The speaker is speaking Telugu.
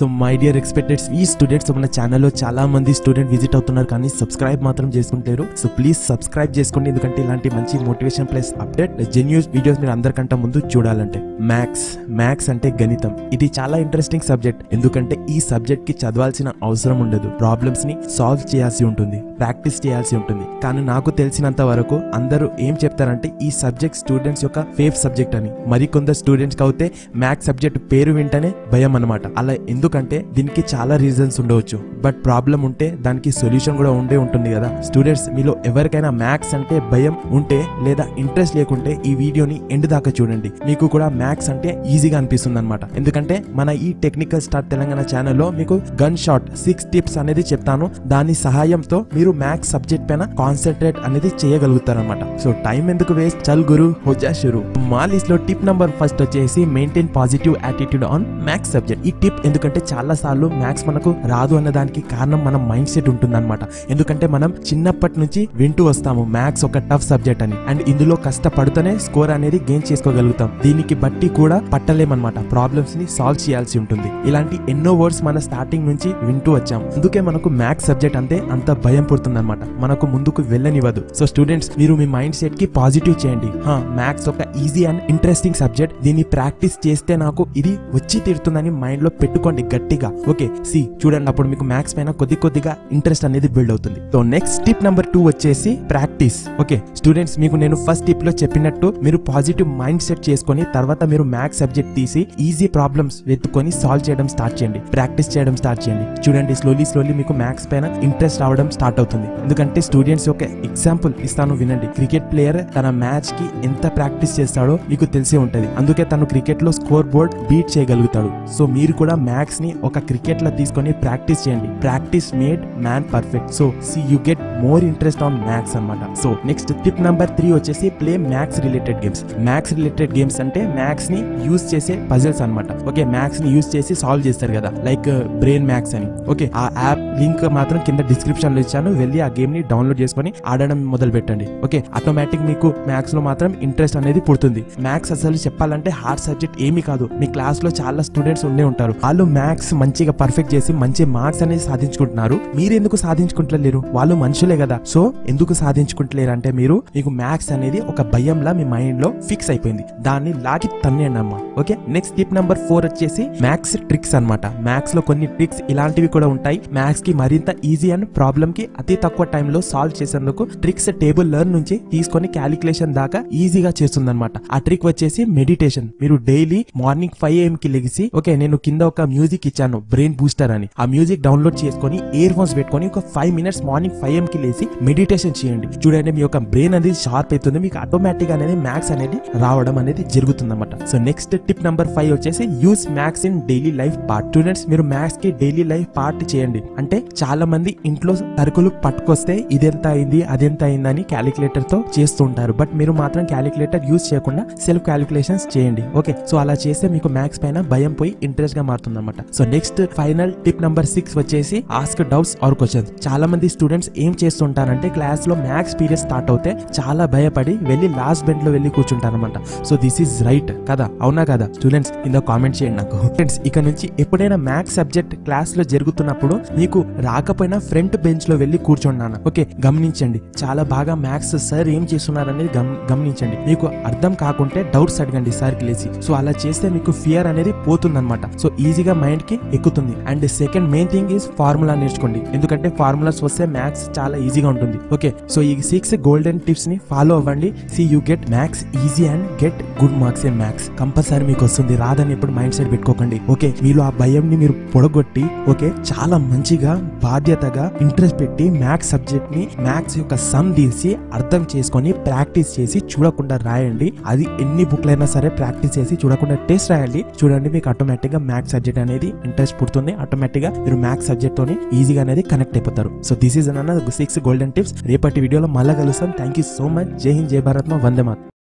సో మై డియర్ ఎక్స్పెక్టెడ్స్ ఈ స్టూడెంట్స్ మన ఛానల్లో చాలా మంది స్టూడెంట్ విజిట్ అవుతున్నారు కానీ సబ్స్క్రైబ్ మాత్రం చేసుకుంటారు సో ప్లీజ్ సబ్స్క్రైబ్ చేసుకోండి ఎందుకంటే ఇలాంటి మంచి motivation plus update genuine videos మీరు అందరికంటే ముందు చూడాలంటే మ్యాథ్స్ మ్యాథ్స్ అంటే గణితం ఇది చాలా ఇంట్రెస్టింగ్ సబ్జెక్ట్ ఎందుకంటే ఈ సబ్జెక్ట్ కి చదవాల్సిన అవసరం ఉండదు ప్రాబ్లమ్స్ ని సాల్వ్ చేయాల్సి ఉంటుంది ప్రాక్టీస్ చేయాల్సి ఉంటుంది కానీ నాకు తెలిసినంత వరకు అందరూ ఏం చెప్తారంటే ఈ సబ్జెక్ట్ స్టూడెంట్స్ యొక్క ఫేవ్ సబ్జెక్ట్ అని మరికొందరు స్టూడెంట్స్ కి అయితే మ్యాథ్స్ సబ్జెక్ట్ పేరు వింటేనే భయం అనమాట అలా ఎందుకంటే దీనికి చాలా రీజన్స్ ఉండవచ్చు బట్ ప్రాబ్లం ఉంటే దానికి సొల్యూషన్ కూడా ఉండే ఉంటుంది కదా స్టూడెంట్స్ మీలో ఎవరికైనా మ్యాథ్స్ అంటే భయం ఉంటే లేదా ఇంట్రెస్ట్ లేకుంటే ఈ వీడియోని ఎండ్ దాకా చూడండి మీకు కూడా మ్యాథ్స్ అంటే ఈజీగా అనిపిస్తుంది అనమాట ఎందుకంటే మన ఈ టెక్నికల్ స్టార్ట్ తెలంగాణ ఛానల్లో మీకు గన్ షాట్ సిక్స్ టిప్స్ అనేది చెప్తాను దాని సహాయంతో మీరు మ్యాథ్స్ సబ్జెక్ట్ పైన కాన్సన్ట్రేట్ అనేది చేయగలుగుతారనమాట సో టైం ఎందుకు వేస్ట్ చల్ గురు హోజా షురు మా లిస్ట్ లో టిప్ నంబర్ ఫస్ట్ వచ్చేసి maintain positive attitude on maths subject ఈ టిప్ ఎందుకంటే చాలా సార్లు మ్యాథ్స్ మనకు రాదు అన్న దానికి కారణం మన మైండ్ సెట్ ఉంటుందన్నమాట ఎందుకంటే మనం చిన్నప్పటి నుంచి వింటూ వస్తాము మ్యాథ్స్ ఒక టఫ్ సబ్జెక్ట్ అని అండ్ ఇందులో కష్టపడుతూనే స్కోర్ అనేది గెయిన్ చేసుకోగలుగుతాం దీనికి బట్టి కూడా పట్టలేమన్నమాట ప్రాబ్లమ్స్ ని సాల్వ్ చేయాల్సి ఉంటుంది ఇలాంటి ఎన్నో వర్డ్స్ మన స్టార్టింగ్ నుంచి వింటూ వచ్చాం అందుకే మనకు మ్యాథ్స్ సబ్జెక్ట్ అంతే అంత భయం పుడుతుంది మనకు ముందుకు వెళ్ళనివ్వదు సో స్టూడెంట్స్ మీరు మీ మైండ్ సెట్ కి పాజిటివ్ చేయండి మ్యాథ్స్ ఒక ఈజీ అండ్ ఇంట్రెస్టింగ్ సబ్జెక్ట్ దీన్ని ప్రాక్టీస్ చేస్తే నాకు ఇది వచ్చి తీరుతుందని మైండ్ లో పెట్టుకోండి గట్టిగా ఓకే సి చూడండి అప్పుడు మీకు మ్యాథ్స్ పైన కొద్ది కొద్దిగా ఇంట్రెస్ట్ అనేది బిల్డ్ అవుతుంది so next tip number two వచ్చేసి ప్రాక్టీస్ ఓకే స్టూడెంట్స్ మీకు నేను ఫస్ట్ టిప్ లో చెప్పినట్టు మీరు పాజిటివ్ మైండ్ సెట్ చేసుకొని తర్వాత మీరు మ్యాథ్స్ సబ్జెక్ట్ తీసి ఈజీ ప్రాబ్లమ్స్ వెతుకొని సాల్వ్ చేయడం స్టార్ట్ చేయండి ప్రాక్టీస్ చేయడం స్టార్ట్ చేయండి చూడండి స్లోలీ స్లోలీ మీకు మ్యాథ్స్ పైన ఇంట్రెస్ట్ రావడం స్టార్ట్ అవుతుంది ఎందుకంటే స్టూడెంట్స్ యొక్క ఎగ్జాంపుల్ ఇస్తాను వినండి క్రికెట్ ప్లేయర్ తన మ్యాచ్ కి ఎంత ప్రాక్టీస్ చేస్తాడో మీకు తెలిసే ఉంటది అందుకే తను క్రికెట్ లో స్కోర్ బోర్డ్ బీట్ చేయగలుగుతాడు సో మీరు కూడా మ్యాథ్స్ ని ఒక క్రికెట్ లో తీసుకొని ప్రాక్టీస్ చేయండి practice made man perfect so see you get more interest on maths అన్నమాట so next tip number three వచ్చేసి play maths related games maths related games అంటే మ్యాథ్స్ ని యూస్ చేసే పజిల్స్ అన్నమాట ఓకే మ్యాథ్స్ ని యూస్ చేసి సాల్వ్ చేస్తారు కదా లైక్ బ్రెయిన్ మ్యాథ్స్ అని ఓకే ఆ యాప్ లింక్ మాత్రం కింద డిస్క్రిప్షన్ లో ఇచ్చాను వెళ్ళి ఆ గేమ్ ని డౌన్లోడ్ చేసుకొని ఆడడం మొదలు పెట్టండి ఓకే ఆటోమేటిక్ మీకు మ్యాథ్స్ లో మాత్రం ఇంట్రెస్ట్ అనేది పుడుతుంది మ్యాథ్స్ అసలు చెప్పాలంటే హార్డ్ సబ్జెక్ట్ ఏమీ కాదు మీ క్లాస్ లో చాలా స్టూడెంట్స్ ఉండే ఉంటారు వాళ్ళు మ్యాథ్స్ మంచిగా పర్ఫెక్ట్ చేసి మంచి మార్క్స్ అనేది సాధించుకుంటున్నారు మీరు ఎందుకు సాధించుకుంటలేరు వాళ్ళు మనుషులే కదా సో ఎందుకు సాధించుకుంటలేరు అంటే మీరు మీకు మ్యాథ్స్ అనేది ఒక భయంలా మీ మైండ్ లో ఫిక్స్ అయిపోయింది దాన్ని లాగి తన్నేయండి అమ్మా okay next tip number four వచ్చేసి మ్యాథ్స్ ట్రిక్స్ అన్నమాట మ్యాథ్స్ లో కొన్ని ట్రిక్స్ ఇలాంటివి కూడా ఉంటాయి మ్యాథ్స్ కి మరింత ఈజీ అండ్ ప్రాబ్లమ్ కి అతి తక్కువ టైంలో సాల్వ్ చేసేందుకు ట్రిక్స్ టేబుల్ లెర్న్ నుంచి తీసుకొని క్యాలిక్యులేషన్ దాకా ఈజీగా చేస్తుందన్నమాట ఆ ట్రిక్ వచ్చేసి మెడిటేషన్ మీరు డైలీ మార్నింగ్ ఫైవ్ ఏఎం కి లెగిసి ఓకే నేను కింద ఒక మ్యూజిక్ ఇచ్చాను బ్రెయిన్ బూస్టర్ అని ఆ మ్యూజిక్ డౌన్లోడ్ చేసుకొని ఇయర్ ఫోన్స్ పెట్టుకొని ఒక five minutes morning five AM కి లేసి మెడిటేషన్ చేయండి చూడండి మీ యొక్క బ్రెయిన్ అనేది షార్ప్ అవుతుంది మీకు ఆటోమేటిక్ అనేది మ్యాథ్స్ అనేది రావడం అనేది జరుగుతుంది అనమాట so next tip number five వచ్చేసి use maths in daily life part students మీరు మ్యాథ్స్ కి డైలీ లైఫ్ పార్ట్ చేయండి అంటే చాలా మంది ఇంట్లో సరుకులు పట్టుకొస్తే ఇదెంత అయింది అదెంత అయిందని క్యాలిక్యులేటర్ తో చేస్తూ ఉంటారు బట్ మీరు మాత్రం క్యాలిక్యులేటర్ యూస్ చేయకుండా సెల్ఫ్ క్యాలిక్యులేషన్స్ చేయండి ఓకే సో అలా చేస్తే మీకు మ్యాథ్స్ పైన భయం పోయి ఇంట్రెస్ట్ గా మారుతుంది అనమాట so next final tip number six వచ్చేసి ఆస్క్ డౌట్స్ ఆర్ క్వశ్చన్స్ చాలా మంది స్టూడెంట్స్ ఏం చేస్తుంటారంటే క్లాస్ లో మ్యాథ్స్ పీరియడ్ స్టార్ట్ అవుతే చాలా భయపడి వెళ్ళి లాస్ట్ బెంచ్ లో వెళ్ళి కూర్చుంటారనమాట సో దిస్ ఈస్ రైట్ కదా అవునా కదా స్టూడెంట్స్ కింద కామెంట్ చేయండి నాకు ఫ్రెండ్స్ ఇక నుంచి ఎప్పుడైనా మ్యాథ్స్ సబ్జెక్ట్ క్లాస్ లో జరుగుతున్నప్పుడు మీకు రాకపోయినా ఫ్రంట్ బెంచ్ లో వెళ్ళి కూర్చోండి ఓకే గమనించండి చాలా బాగా మ్యాథ్స్ సార్ ఏం చేస్తున్నారనేది గమ- గమనించండి మీకు అర్థం కాకుంటే డౌట్స్ అడగండి సార్ కి లేచి సో అలా చేస్తే మీకు ఫియర్ అనేది పోతుందన్నమాట సో ఈజీగా మైండ్ కి ఎక్కుతుంది and second main thing is formula నేర్చుకోండి ఎందుకంటే ఫార్ములాస్ వస్తే మ్యాథ్స్ చాలా ఈజీగా ఉంటుంది ఓకే సో ఈ సిక్స్ గోల్డెన్ టిప్స్ ని ఫాలో అవ్వండి see you get maths easy and get good marks in maths compulsory మీకు వస్తుంది రాదని ఎప్పుడు మైండ్ సెట్ పెట్టుకోకండి ఓకే మీలో ఆ భయం ని మీరు పొడగొట్టి ఓకే చాలా మంచిగా బాధ్యతగా ఇంట్రెస్ట్ పెట్టి మ్యాథ్స్ సబ్జెక్ట్ ని మ్యాథ్స్ యొక్క సమ్ తీసి అర్థం చేసుకొని ప్రాక్టీస్ చేసి చూడకుండా రాయండి అది ఎన్ని బుక్లైనా సరే ప్రాక్టీస్ చేసి చూడకుండా టెస్ట్ రాయండి చూడండి మీకు ఆటోమేటిక్ గా మ్యాథ్స్ సబ్జెక్ట్ అనేది ఇంట్రెస్ట్ పుడుతుంది ఆటోమేటిక్ గా మీరు మ్యాథ్స్ సబ్జెక్ట్ తోని ఈజీగా అనేది కనెక్ట్ అయిపోతారు సో దిస్ ఈస్ అన్న సిక్స్ గోల్డెన్ టిప్స్ రేపటి వీడియోలో మళ్ళీ కలుస్తాం థ్యాంక్ యూ సో మచ్ జై హింద్ జై భారత్ మా వందే మాత్